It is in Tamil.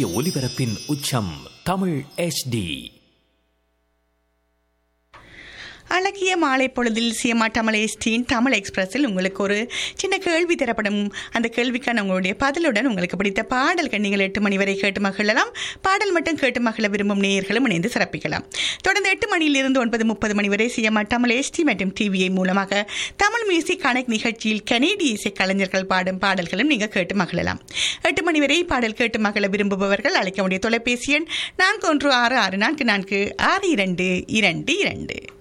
ஒலிபரப்பின் உச்சம் தமிழ் HD அழகிய மாலை பொழுதில் சிஎம்ஆ தமிழ் எஸ்டியின் தமிழ் எக்ஸ்பிரஸில் உங்களுக்கு ஒரு சின்ன கேள்வி தரப்படும் அந்த கேள்விக்கான உங்களுடைய பதிலுடன் உங்களுக்கு பிடித்த பாடல்கள் நீங்கள் எட்டு மணி வரை கேட்டு மகிழலாம் பாடல் மட்டும் கேட்டு மகிழ விரும்பும் நேயர்களும் இணைந்து சிறப்பிக்கலாம் தொடர்ந்து எட்டு மணியிலிருந்து ஒன்பது முப்பது மணி வரை சிஎம்ஆ தமிழ் எஸ்டி மற்றும் டிவிஐ மூலமாக தமிழ் மியூசிக் கனெக்ட் நிகழ்ச்சியில் கனேடிய இசை கலைஞர்கள் பாடும் பாடல்களும் நீங்கள் கேட்டு மகிழலாம் எட்டு மணி வரை பாடல் கேட்டு மகிழ விரும்புபவர்கள் அழைக்க வேண்டிய தொலைபேசி எண் நான்கு ஒன்று ஆறு ஆறு நான்கு நான்கு ஆறு இரண்டு இரண்டு இரண்டு